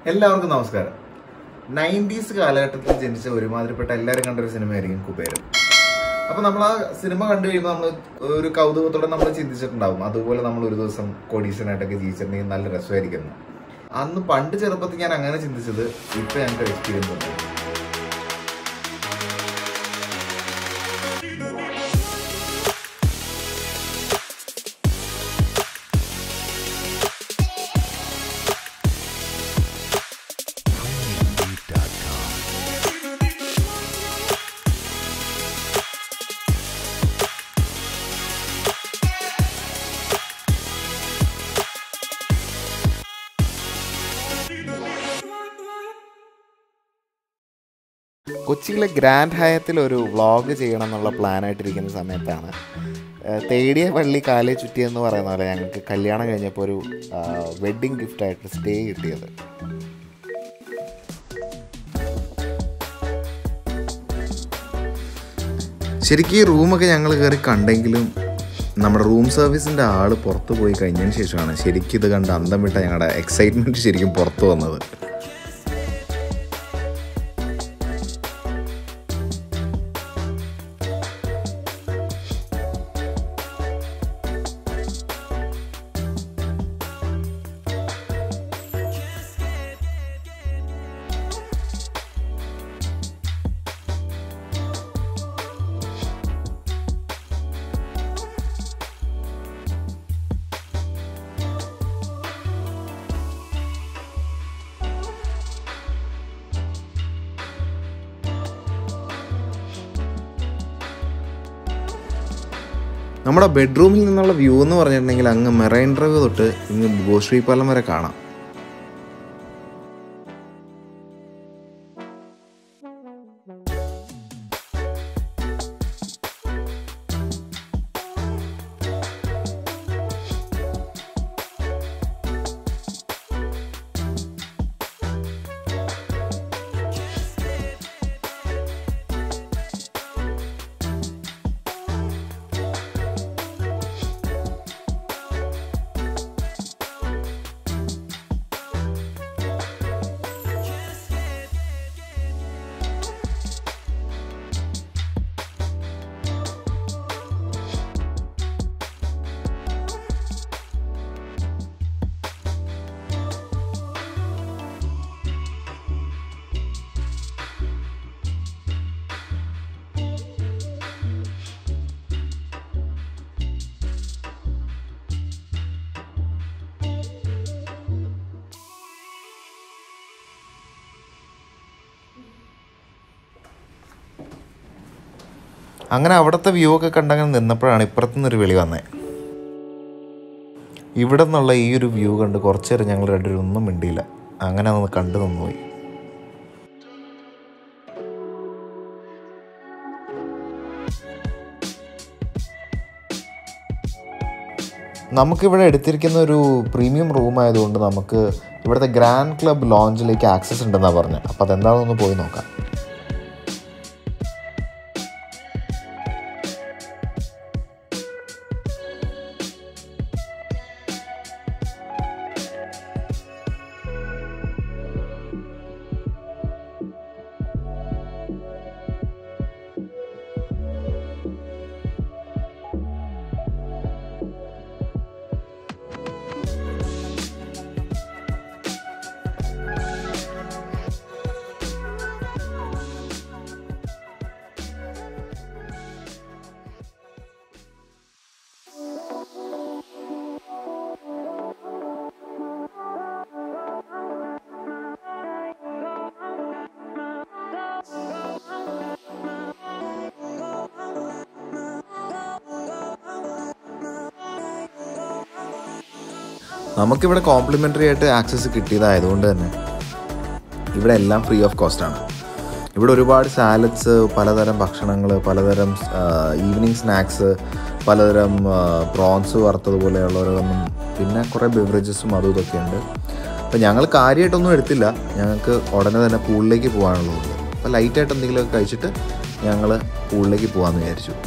എല്ലാവർക്കും നമസ്കാരം നയൻറ്റീസ് കാലഘട്ടത്തിൽ ജനിച്ച ഒരുമാതിരിപ്പെട്ട എല്ലാവരും കണ്ട ഒരു സിനിമയായിരിക്കും കുബേരൻ അപ്പൊ നമ്മൾ ആ സിനിമ കണ്ടു കഴിയുമ്പോൾ നമ്മൾ ഒരു കൗതുകത്തോടെ നമ്മൾ ചിന്തിച്ചിട്ടുണ്ടാവും അതുപോലെ നമ്മൾ ഒരു ദിവസം കോടീശ്വരനായിട്ടൊക്കെ ജീവിച്ചിട്ടുണ്ടെങ്കിൽ നല്ല രസമായിരിക്കുന്നു അന്ന് പണ്ട് ചെറുപ്പത്തിൽ ഞാൻ അങ്ങനെ ചിന്തിച്ചത് ഇപ്പൊ ഞങ്ങൾക്ക് എക്സ്പീരിയൻസ് ഉണ്ട് കൊച്ചിയിലെ ഗ്രാൻഡ് ഹയത്തിൽ ഒരു വ്ളോഗ് ചെയ്യണം എന്നുള്ള പ്ലാനായിട്ടിരിക്കുന്ന സമയത്താണ് ഏഹ് തേടിയ പള്ളി കാലേ ചുറ്റി എന്ന് പറയുന്ന പോലെ ഞങ്ങൾക്ക് കല്യാണം കഴിഞ്ഞപ്പോൾ ഒരു വെഡ്ഡിങ് ഗിഫ്റ്റായിട്ട് സ്റ്റേ കിട്ടിയത് ശരിക്കും ഈ റൂമൊക്കെ ഞങ്ങൾ കയറി കണ്ടെങ്കിലും നമ്മുടെ റൂം സർവീസിൻ്റെ ആൾ പുറത്ത് പോയി കഴിഞ്ഞതിന് ശേഷമാണ് ശരിക്കും ഇത് കണ്ട് അന്തം വിട്ട ഞങ്ങളുടെ എക്സൈറ്റ്മെൻറ്റ് ശരിക്കും പുറത്ത് വന്നത് നമ്മുടെ ബെഡ്റൂമിൽ നിന്നുള്ള വ്യൂ എന്ന് പറഞ്ഞിട്ടുണ്ടെങ്കിൽ അങ്ങ് മെറൈൻ ഡ്രൈവ് തൊട്ട് ഇങ്ങ് ഗോശ്രീ പാലം വരെ കാണാം അങ്ങനെ അവിടുത്തെ വ്യൂ ഒക്കെ കണ്ടങ്ങനെ നിന്നപ്പോഴാണ് ഇപ്പുറത്തുനിന്നൊരു വിളി വന്നത് ഇവിടെ നിന്നുള്ള ഈ ഒരു വ്യൂ കണ്ട് കുറച്ചു നേരം ഞങ്ങൾ രണ്ടുപേരും ഒന്നും മിണ്ടിയില്ല അങ്ങനെ ഒന്ന് കണ്ടു നിന്നുപോയി നമുക്കിവിടെ എടുത്തിരിക്കുന്ന ഒരു പ്രീമിയം റൂം ആയതുകൊണ്ട് നമുക്ക് ഇവിടുത്തെ ഗ്രാൻഡ് ക്ലബ് ലോഞ്ചിലേക്ക് ആക്സസ് ഉണ്ടെന്നാണ് പറഞ്ഞത് അപ്പോൾ അതെന്താണെന്നൊന്ന് പോയി നോക്കാം നമുക്കിവിടെ കോംപ്ലിമെൻ്ററി ആയിട്ട് ആക്സസ് കിട്ടിയതായതുകൊണ്ട് തന്നെ ഇവിടെ എല്ലാം ഫ്രീ ഓഫ് കോസ്റ്റ് ആണ് ഇവിടെ ഒരുപാട് സാലഡ്സ് പലതരം ഭക്ഷണങ്ങൾ പലതരം ഈവനിങ് സ്നാക്സ് പലതരം പ്രോൺസ് വറുത്തതുപോലെയുള്ള ഓരോന്നും പിന്നെ കുറേ ബെവറേജസും അതും ഇതൊക്കെ ഉണ്ട് അപ്പോൾ ഞങ്ങൾ കാര്യമായിട്ടൊന്നും എടുത്തില്ല ഞങ്ങൾക്ക് ഉടനെ തന്നെ പൂളിലേക്ക് പോകാനുള്ളതുണ്ട് അപ്പോൾ ലൈറ്റായിട്ട് എന്തെങ്കിലുമൊക്കെ കഴിച്ചിട്ട് ഞങ്ങൾ പൂളിലേക്ക് പോകാമെന്ന് വിചാരിച്ചു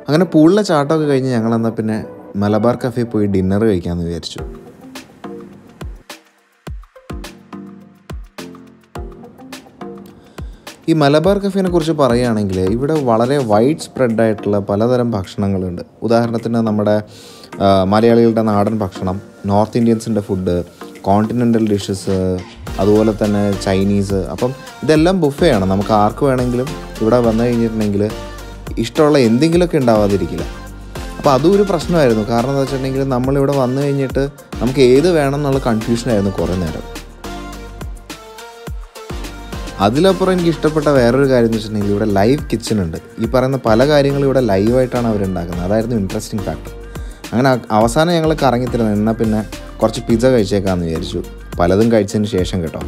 അങ്ങനെ പൂളിലെ ചാട്ടമൊക്കെ കഴിഞ്ഞ് ഞങ്ങൾ എന്നാൽ പിന്നെ മലബാർ കഫേ പോയി ഡിന്നർ കഴിക്കാമെന്ന് വിചാരിച്ചു ഈ മലബാർ കഫേനെ കുറിച്ച് പറയുകയാണെങ്കിൽ ഇവിടെ വളരെ വൈഡ് സ്പ്രെഡ് ആയിട്ടുള്ള പലതരം ഭക്ഷണങ്ങളുണ്ട് ഉദാഹരണത്തിന് നമ്മുടെ ആ, മലയാളികളുടെ നാടൻ ഭക്ഷണം നോർത്ത് ഇന്ത്യൻസിൻ്റെ ഫുഡ് കോണ്ടിനെൻ്റൽ ഡിഷസ് അതുപോലെ തന്നെ ചൈനീസ് അപ്പം ഇതെല്ലാം ബുഫയാണ് നമുക്ക് ആർക്ക് വേണമെങ്കിലും ഇവിടെ വന്നു കഴിഞ്ഞിട്ടുണ്ടെങ്കിൽ ഇഷ്ടമുള്ള എന്തെങ്കിലുമൊക്കെ ഉണ്ടാവാതിരിക്കില്ല അപ്പോൾ അതും ഒരു പ്രശ്നമായിരുന്നു കാരണം എന്താ വെച്ചിട്ടുണ്ടെങ്കിൽ നമ്മളിവിടെ വന്നു കഴിഞ്ഞിട്ട് നമുക്ക് ഏത് വേണം എന്നുള്ള കൺഫ്യൂഷനായിരുന്നു കുറേ നേരം അതിലപ്പുറം എനിക്ക് ഇഷ്ടപ്പെട്ട വേറൊരു കാര്യം എന്ന് വെച്ചിട്ടുണ്ടെങ്കിൽ ഇവിടെ ലൈവ് കിച്ചൺ ഉണ്ട് ഈ പറയുന്ന പല കാര്യങ്ങളും ഇവിടെ ലൈവായിട്ടാണ് അവരുണ്ടാക്കുന്നത് അതായിരുന്നു ഇൻട്രസ്റ്റിംഗ് ഫാക്ടർ അങ്ങനെ അ- അവസാനം ഞങ്ങൾ കറങ്ങിത്തരുന്നത് എന്നാൽ പിന്നെ കുറച്ച് പിസ്സ കഴിച്ചേക്കാമെന്ന് വിചാരിച്ചു പലതും കഴിച്ചതിന് ശേഷം കേട്ടോ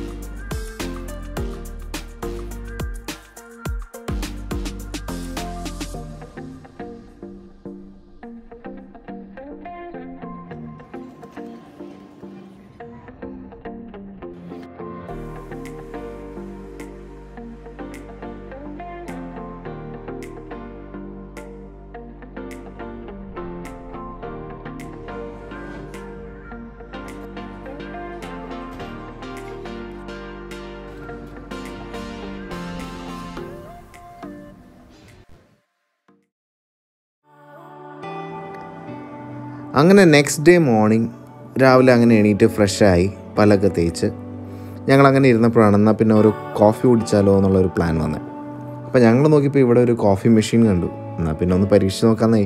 അങ്ങനെ നെക്സ്റ്റ് ഡേ മോർണിംഗ് രാവിലെ അങ്ങനെ എണീറ്റ് ഫ്രഷായി പല്ലൊക്കെ തേച്ച് ഞങ്ങൾ അങ്ങനെ ഇരുന്നപ്പോഴാണ് എന്നാൽ പിന്നെ ഒരു കോഫി കുടിച്ചാലോ എന്നുള്ളൊരു പ്ലാൻ വന്നത് അപ്പോൾ ഞങ്ങൾ നോക്കിയപ്പോൾ ഇവിടെ ഒരു കോഫി മെഷീൻ കണ്ടു എന്നാൽ പിന്നെ ഒന്ന് പരീക്ഷിച്ച് നോക്കാന്നേ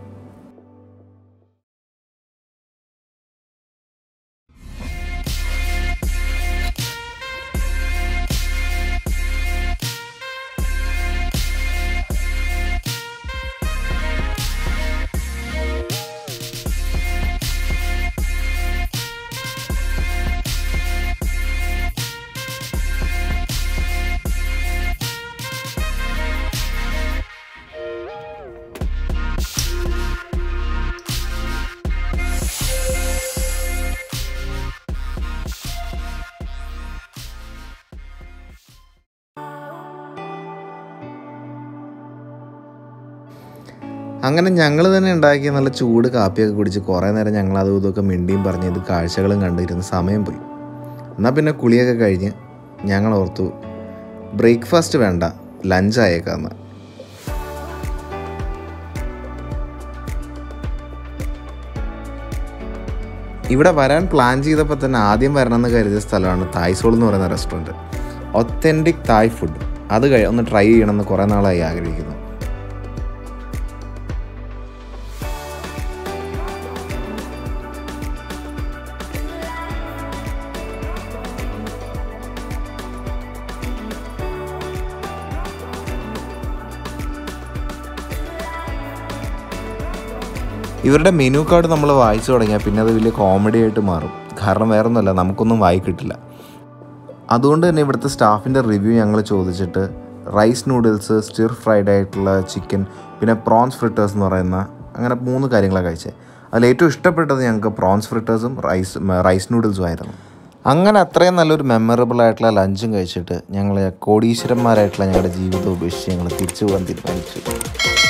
അങ്ങനെ ഞങ്ങൾ തന്നെ ഉണ്ടാക്കിയ നല്ല ചൂട് കാപ്പിയൊക്കെ കുടിച്ച് കുറേ നേരം ഞങ്ങൾ അതും ഇതൊക്കെ മിണ്ടിയും പറഞ്ഞ് ഇത് കാഴ്ചകളും കണ്ടിരുന്ന സമയം പോയി എന്നാൽ പിന്നെ കുളിയൊക്കെ കഴിഞ്ഞ് ഞങ്ങൾ ഓർത്തു ബ്രേക്ക്ഫാസ്റ്റ് വേണ്ട ലഞ്ച് ആയേക്കാന്ന് ഇവിടെ വരാൻ പ്ലാൻ ചെയ്തപ്പോൾ തന്നെ ആദ്യം വരണമെന്ന് കരുതിയ സ്ഥലമാണ് തായ്സോൾ എന്ന് പറയുന്ന റെസ്റ്റോറൻറ്റ് ഒത്തൻറ്റിക് തായ് ഫുഡ് അത് കഴി ഒന്ന് ട്രൈ ചെയ്യണമെന്ന് കുറേ നാളായി ആഗ്രഹിക്കുന്നു ഇവരുടെ മെനു കാർഡ് നമ്മൾ വായിച്ചു തുടങ്ങിയാൽ പിന്നെ അത് വലിയ കോമഡി ആയിട്ട് മാറും കാരണം വേറെ ഒന്നുമല്ല നമുക്കൊന്നും വായി കിട്ടില്ല അതുകൊണ്ട് തന്നെ ഇവിടുത്തെ സ്റ്റാഫിൻ്റെ റിവ്യൂ ഞങ്ങൾ ചോദിച്ചിട്ട് റൈസ് നൂഡിൽസ് സ്റ്റിർ ഫ്രൈഡ് ആയിട്ടുള്ള ചിക്കൻ പിന്നെ പ്രോൺസ് ഫ്രിട്ടേഴ്സ് എന്ന് പറയുന്ന അങ്ങനെ മൂന്ന് കാര്യങ്ങളാണ് കഴിച്ചത് അതിൽ ഏറ്റവും ഇഷ്ടപ്പെട്ടത് ഞങ്ങൾക്ക് പ്രോൺസ് ഫ്രിട്ടേഴ്സും റൈസ് റൈസ് നൂഡിൽസും ആയിരുന്നു അങ്ങനെ അത്രയും നല്ലൊരു മെമ്മറബിൾ ആയിട്ടുള്ള ലഞ്ചും കഴിച്ചിട്ട് ഞങ്ങൾ കോടീശ്വരന്മാരായിട്ടുള്ള ഞങ്ങളുടെ ജീവിതം ഉപേക്ഷിച്ച് ഞങ്ങൾ തിരിച്ചു പോകാൻ തീരുമാനിച്ചു